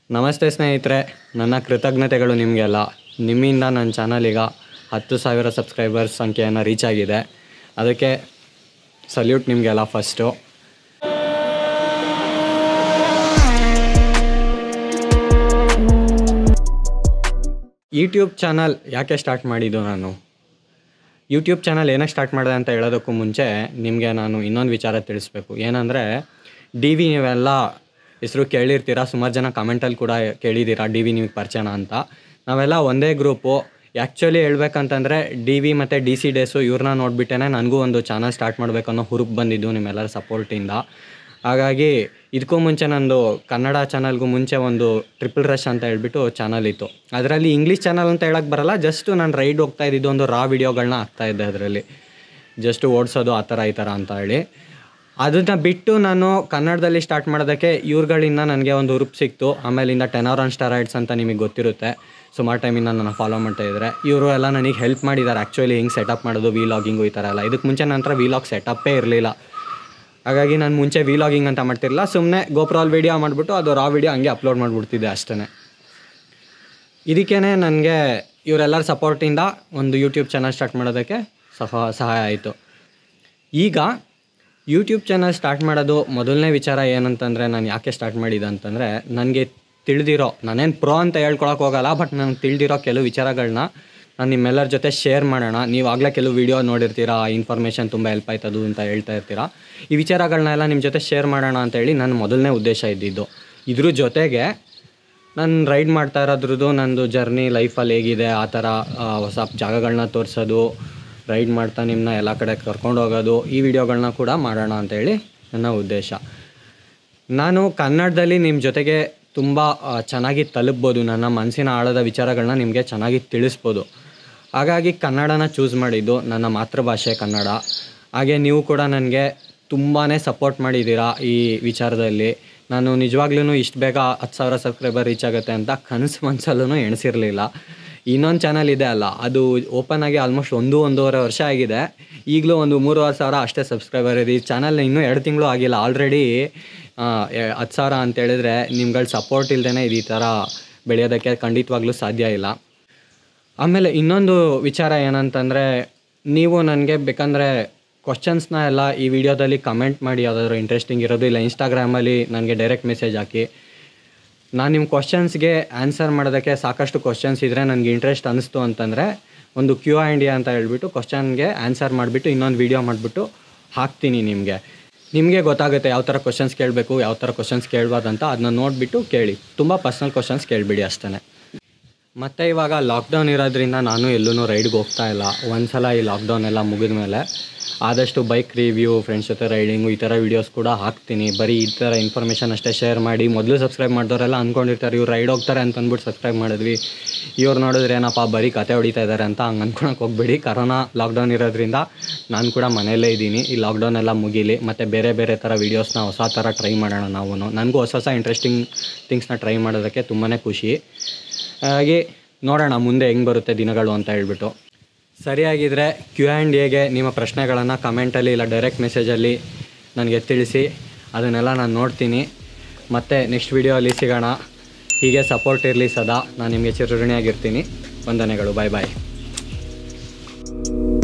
ನಮಸ್ತೆ ಸ್ನೇಹಿತರೆ ನನ್ನ ಕೃತಜ್ಞತೆಗಳು ನಿಮಗೆಲ್ಲ ನಿಮ್ಮಿಂದ ನನ್ನ ಚಾನಲ್ ಈಗ ಹತ್ತು ಸಾವಿರ ಸಬ್ಸ್ಕ್ರೈಬರ್ಸ್ ಸಂಖ್ಯೆಯನ್ನು ರೀಚ್ ಆಗಿದೆ ಅದಕ್ಕೆ ಸಲ್ಯೂಟ್ ನಿಮಗೆಲ್ಲ ಫಸ್ಟು ಯೂಟ್ಯೂಬ್ ಚಾನಲ್ ಯಾಕೆ ಸ್ಟಾರ್ಟ್ ಮಾಡಿದ್ದು ನಾನು ಯೂಟ್ಯೂಬ್ ಚಾನಲ್ ಏನಕ್ಕೆ ಸ್ಟಾರ್ಟ್ ಮಾಡಿದೆ ಅಂತ ಹೇಳೋದಕ್ಕೂ ಮುಂಚೆ ನಿಮಗೆ ನಾನು ಇನ್ನೊಂದು ವಿಚಾರ ತಿಳಿಸ್ಬೇಕು ಏನಂದರೆ ಡಿ ವಿ ನೀವೆಲ್ಲ ಹೆಸರು ಕೇಳಿರ್ತೀರ ಸುಮಾರು ಜನ ಕಮೆಂಟಲ್ಲಿ ಕೂಡ ಕೇಳಿದ್ದೀರಾ ಡಿ ವಿ ನಿಮಗೆ ಪರಿಚಯನ ಅಂತ ನಾವೆಲ್ಲ ಒಂದೇ ಗ್ರೂಪು ಆ್ಯಕ್ಚುಲಿ ಹೇಳ್ಬೇಕಂತಂದರೆ ಡಿ ವಿ ಮತ್ತು ಡಿ ಸಿ ಡೇಸು ಇವ್ರನ್ನ ನೋಡಿಬಿಟ್ಟೇ ನನಗೂ ಒಂದು ಚಾನಲ್ ಸ್ಟಾರ್ಟ್ ಮಾಡಬೇಕು ಅನ್ನೋ ಹುರುಪು ಬಂದಿದ್ದು ನಿಮ್ಮೆಲ್ಲರ ಸಪೋರ್ಟಿಂದ ಹಾಗಾಗಿ ಇದಕ್ಕೂ ಮುಂಚೆ ನಂದು ಕನ್ನಡ ಚಾನಲ್ಗೂ ಮುಂಚೆ ಒಂದು ಟ್ರಿಪಲ್ ರಶ್ ಅಂತ ಹೇಳ್ಬಿಟ್ಟು ಚಾನಲ್ ಇತ್ತು ಅದರಲ್ಲಿ ಇಂಗ್ಲೀಷ್ ಚಾನಲ್ ಅಂತ ಹೇಳಕ್ಕೆ ಬರಲ್ಲ ಜಸ್ಟ್ ನಾನು ರೈಡ್ ಹೋಗ್ತಾ ಇದ್ದಿದ್ದು ಒಂದು ರಾ ವಿಡಿಯೋಗಳನ್ನ ಹಾಕ್ತಾ ಇದ್ದೆ ಅದರಲ್ಲಿ ಜಸ್ಟ್ ಓಡಿಸೋದು ಆ ಥರ ಈ ಥರ ಅಂತ ಹೇಳಿ ಅದನ್ನು ಬಿಟ್ಟು ನಾನು ಕನ್ನಡದಲ್ಲಿ ಸ್ಟಾರ್ಟ್ ಮಾಡೋದಕ್ಕೆ ಇವ್ರುಗಳಿಂದ ನನಗೆ ಒಂದು ಹುರುಪು ಸಿಕ್ತು ಆಮೇಲಿಂದ ಟೆನ್ ಅವರ್ ಆನ್ ಸ್ಟಾರೈಡ್ಸ್ ಅಂತ ನಿಮಗೆ ಗೊತ್ತಿರುತ್ತೆ ಸುಮಾರು ಟೈಮಿಂದ ನಾನು ಫಾಲೋ ಮಾಡ್ತಾ ಇದ್ದಾರೆ ಇವರು ಎಲ್ಲ ನನಗೆ ಹೆಲ್ಪ್ ಮಾಡಿದ್ದಾರೆ ಆ್ಯಕ್ಚುಲಿ ಹಿಂಗೆ ಸೆಟಪ್ ಮಾಡೋದು ವಿಲಾಗಿಂಗು ಈ ಥರ ಎಲ್ಲ ಇದಕ್ಕೆ ಮುಂಚೆ ನಂತರ ವಿಲಾಗ್ ಸೆಟಪ್ಪೇ ಇರಲಿಲ್ಲ ಹಾಗಾಗಿ ನಾನು ಮುಂಚೆ ವಿಲಾಗಿಂಗ್ ಅಂತ ಮಾಡ್ತಿರಲಿಲ್ಲ ಸುಮ್ಮನೆ ಗೋಪ್ರಾಲ್ ವಿಡಿಯೋ ಮಾಡಿಬಿಟ್ಟು ಅದು ರಾ ವಿಡಿಯೋ ಹಂಗೆ ಅಪ್ಲೋಡ್ ಮಾಡಿಬಿಡ್ತಿದ್ದೆ ಅಷ್ಟೇ ಇದಕ್ಕೇ ನನಗೆ ಇವರೆಲ್ಲರ ಸಪೋರ್ಟಿಂದ ಒಂದು ಯೂಟ್ಯೂಬ್ ಚಾನಲ್ ಸ್ಟಾರ್ಟ್ ಮಾಡೋದಕ್ಕೆ ಸಹ ಸಹಾಯ ಆಯಿತು ಈಗ ಯೂಟ್ಯೂಬ್ ಚಾನಲ್ ಸ್ಟಾರ್ಟ್ ಮಾಡೋದು ಮೊದಲನೇ ವಿಚಾರ ಏನಂತಂದರೆ ನಾನು ಯಾಕೆ ಸ್ಟಾರ್ಟ್ ಮಾಡಿದೆ ಅಂತಂದರೆ ನನಗೆ ತಿಳಿದಿರೋ ನಾನೇನು ಪ್ರೋ ಅಂತ ಹೇಳ್ಕೊಳಕ್ಕೆ ಹೋಗಲ್ಲ ಬಟ್ ನನಗೆ ತಿಳಿದಿರೋ ಕೆಲವು ವಿಚಾರಗಳನ್ನ ನಾನು ನಿಮ್ಮೆಲ್ಲರ ಜೊತೆ ಶೇರ್ ಮಾಡೋಣ ನೀವು ಆಗಲೇ ಕೆಲವು ವೀಡಿಯೋ ನೋಡಿರ್ತೀರಾ ಇನ್ಫಾರ್ಮೇಷನ್ ತುಂಬ ಹೆಲ್ಪ್ ಆಯ್ತದು ಅಂತ ಹೇಳ್ತಾ ಇರ್ತೀರಾ ಈ ವಿಚಾರಗಳನ್ನೆಲ್ಲ ನಿಮ್ಮ ಜೊತೆ ಶೇರ್ ಮಾಡೋಣ ಅಂತ ಹೇಳಿ ನನ್ನ ಮೊದಲನೇ ಉದ್ದೇಶ ಇದ್ದಿದ್ದು ಇದ್ರ ಜೊತೆಗೆ ನಾನು ರೈಡ್ ಮಾಡ್ತಾ ಇರೋದ್ರದ್ದು ನಂದು ಜರ್ನಿ ಲೈಫಲ್ಲಿ ಹೇಗಿದೆ ಆ ಥರ ಆ, ಹೊಸ ಜಾಗಗಳನ್ನ ತೋರಿಸೋದು ರೈಡ್ ಮಾಡ್ತಾ ನಿಮ್ಮನ್ನ ಎಲ್ಲ ಕಡೆ ಕರ್ಕೊಂಡು ಹೋಗೋದು ಈ ವಿಡಿಯೋಗಳನ್ನ ಕೂಡ ಮಾಡೋಣ ಅಂತೇಳಿ ನನ್ನ ಉದ್ದೇಶ ನಾನು ಕನ್ನಡದಲ್ಲಿ ನಿಮ್ಮ ಜೊತೆಗೆ ತುಂಬ ಆ, ಚೆನ್ನಾಗಿ ತಲುಪ್ಬೋದು ನನ್ನ ಮನಸ್ಸಿನ ಆಳದ ವಿಚಾರಗಳನ್ನ ನಿಮಗೆ ಚೆನ್ನಾಗಿ ತಿಳಿಸ್ಬೋದು ಹಾಗಾಗಿ ಕನ್ನಡನ ಚೂಸ್ ಮಾಡಿದ್ದು ನನ್ನ ಮಾತೃಭಾಷೆ ಕನ್ನಡ ಹಾಗೆ ನೀವು ಕೂಡ ನನಗೆ ತುಂಬಾ ಸಪೋರ್ಟ್ ಮಾಡಿದ್ದೀರಾ ಈ ವಿಚಾರದಲ್ಲಿ ನಾನು ನಿಜವಾಗ್ಲೂ ಇಷ್ಟು ಬೇಗ ಹತ್ತು ಸಾವಿರ ಸಬ್ಸ್ಕ್ರೈಬರ್ ರೀಚ್ ಆಗುತ್ತೆ ಅಂತ ಕನಸು ಮನಸ್ಸಲ್ಲೂ ಎಣಿಸಿರಲಿಲ್ಲ ಇನ್ನೊಂದು ಚಾನಲ್ ಇದೆ ಅಲ್ಲ ಅದು ಓಪನ್ ಆಗಿ ಆಲ್ಮೋಸ್ಟ್ ಒಂದು ಒಂದೂವರೆ ವರ್ಷ ಆಗಿದೆ ಈಗಲೂ ಒಂದು ಮೂರುವರೆ ಸಾವಿರ ಅಷ್ಟೇ ಸಬ್ಸ್ಕ್ರೈಬರ್ ಇದೆ ಈ ಚಾನಲ್ ಇನ್ನೂ ಎರಡು ತಿಂಗಳು ಆಗಿಲ್ಲ ಆಲ್ರೆಡಿ ಹತ್ತು ಸಾವಿರ ಅಂತ ಹೇಳಿದ್ರೆ ನಿಮ್ಗಳ ಸಪೋರ್ಟ್ ಇಲ್ಲದೇ ಇದು ಈ ಥರ ಬೆಳೆಯೋದಕ್ಕೆ ಖಂಡಿತವಾಗ್ಲೂ ಸಾಧ್ಯ ಇಲ್ಲ ಆಮೇಲೆ ಇನ್ನೊಂದು ವಿಚಾರ ಏನಂತಂದರೆ ನೀವು ನನಗೆ ಬೇಕಂದರೆ ಕ್ವಶನ್ಸ್ನ ಎಲ್ಲ ಈ ವಿಡಿಯೋದಲ್ಲಿ ಕಮೆಂಟ್ ಮಾಡಿ ಯಾವುದಾದ್ರು ಇಂಟ್ರೆಸ್ಟಿಂಗ್ ಇರೋದು ಇಲ್ಲ ಇನ್ಸ್ಟಾಗ್ರಾಮಲ್ಲಿ ನನಗೆ ಡೈರೆಕ್ಟ್ ಮೆಸೇಜ್ ಹಾಕಿ ನಾನು ನಿಮ್ಮ ಕ್ವಶನ್ಸ್ಗೆ ಆನ್ಸರ್ ಮಾಡೋದಕ್ಕೆ ಸಾಕಷ್ಟು ಕ್ವಶನ್ಸ್ ಇದ್ದರೆ ನನಗೆ ಇಂಟ್ರೆಸ್ಟ್ ಅನ್ನಿಸ್ತು ಅಂತಂದರೆ ಒಂದು ಕ್ಯೂ ಇಂಡಿಯಾ ಅಂತ ಹೇಳ್ಬಿಟ್ಟು ಕ್ವಶನ್ಗೆ ಆನ್ಸರ್ ಮಾಡಿಬಿಟ್ಟು ಇನ್ನೊಂದು ವೀಡಿಯೋ ಮಾಡಿಬಿಟ್ಟು ಹಾಕ್ತೀನಿ ನಿಮಗೆ ನಿಮಗೆ ಗೊತ್ತಾಗುತ್ತೆ ಯಾವ ಥರ ಕ್ವಶನ್ಸ್ ಕೇಳಬೇಕು ಯಾವ ಥರ ಕ್ವಶನ್ಸ್ ಕೇಳ್ಬಾರ್ದಂತ ಅದನ್ನ ನೋಡಿಬಿಟ್ಟು ಕೇಳಿ ತುಂಬ ಪರ್ಸ್ನಲ್ ಕ್ವಶನ್ಸ್ ಕೇಳಿಬಿಡಿ ಅಷ್ಟೇ ಮತ್ತು ಇವಾಗ ಲಾಕ್ಡೌನ್ ಇರೋದ್ರಿಂದ ನಾನು ಎಲ್ಲೂ ರೈಡ್ಗೆ ಹೋಗ್ತಾ ಇಲ್ಲ ಒಂದ್ಸಲ ಈ ಲಾಕ್ಡೌನ್ ಎಲ್ಲ ಮುಗಿದ ಮೇಲೆ ಆದಷ್ಟು ಬೈಕ್ ರಿವ್ಯೂ ಫ್ರೆಂಡ್ಸ್ ಜೊತೆ ರೈಡಿಂಗು ಈ ಥರ ವೀಡಿಯೋಸ್ ಕೂಡ ಹಾಕ್ತೀನಿ ಬರೀ ಈ ಥರ ಇನ್ಫಾರ್ಮೇಷನ್ ಅಷ್ಟೇ ಶೇರ್ ಮಾಡಿ ಮೊದಲು ಸಬ್ಸ್ಕ್ರೈಬ್ ಮಾಡಿದವರೆಲ್ಲ ಅಂದ್ಕೊಂಡಿರ್ತಾರೆ ಇವ್ರು ರೈಡ್ ಹೋಗ್ತಾರೆ ಅಂತ ಅಂದ್ಬಿಟ್ಟು ಸಬ್ಸ್ಕ್ರೈಬ್ ಮಾಡಿದ್ವಿ ಇವ್ರು ನೋಡಿದ್ರೆ ಏನಪ್ಪ ಬರೀ ಕತೆ ಹೊಡಿತಾ ಇದ್ದಾರೆ ಅಂತ ಹಂಗೆ ಅಂದ್ಕೊಳಕ್ಕೆ ಹೋಗ್ಬೇಡಿ ಕರೋನಾ ಲಾಕ್ಡೌನ್ ಇರೋದ್ರಿಂದ ನಾನು ಕೂಡ ಮನೆಯಲ್ಲೇ ಇದ್ದೀನಿ ಈ ಲಾಕ್ಡೌನ್ ಎಲ್ಲ ಮುಗೀಲಿ ಮತ್ತು ಬೇರೆ ಬೇರೆ ಥರ ವೀಡಿಯೋಸ್ನ ಹೊಸ ಥರ ಟ್ರೈ ಮಾಡೋಣ ನಾವು ನನಗೂ ಹೊಸ ಹೊಸ ಇಂಟ್ರೆಸ್ಟಿಂಗ್ ಥಿಂಗ್ಸ್ನ ಟ್ರೈ ಮಾಡೋದಕ್ಕೆ ತುಂಬಾ ಖುಷಿ ಹಾಗೆ ನೋಡೋಣ ಮುಂದೆ ಹೆಂಗೆ ಬರುತ್ತೆ ದಿನಗಳು ಅಂತ ಹೇಳ್ಬಿಟ್ಟು ಸರಿಯಾಗಿದ್ದರೆ ಕ್ಯೂ ಆ್ಯಂಡ್ ಎಗೆ ನಿಮ್ಮ ಪ್ರಶ್ನೆಗಳನ್ನು ಕಮೆಂಟಲ್ಲಿ ಇಲ್ಲ ಡೈರೆಕ್ಟ್ ಮೆಸೇಜಲ್ಲಿ ನನಗೆ ತಿಳಿಸಿ ಅದನ್ನೆಲ್ಲ ನಾನು ನೋಡ್ತೀನಿ ಮತ್ತು ನೆಕ್ಸ್ಟ್ ವೀಡಿಯೋಲ್ಲಿ ಸಿಗೋಣ ಹೀಗೆ ಸಪೋರ್ಟ್ ಇರಲಿ ಸದಾ ನಾನು ನಿಮಗೆ ಚಿರಋಣಿಯಾಗಿರ್ತೀನಿ ವಂದನೆಗಳು ಬಾಯ್ ಬಾಯ್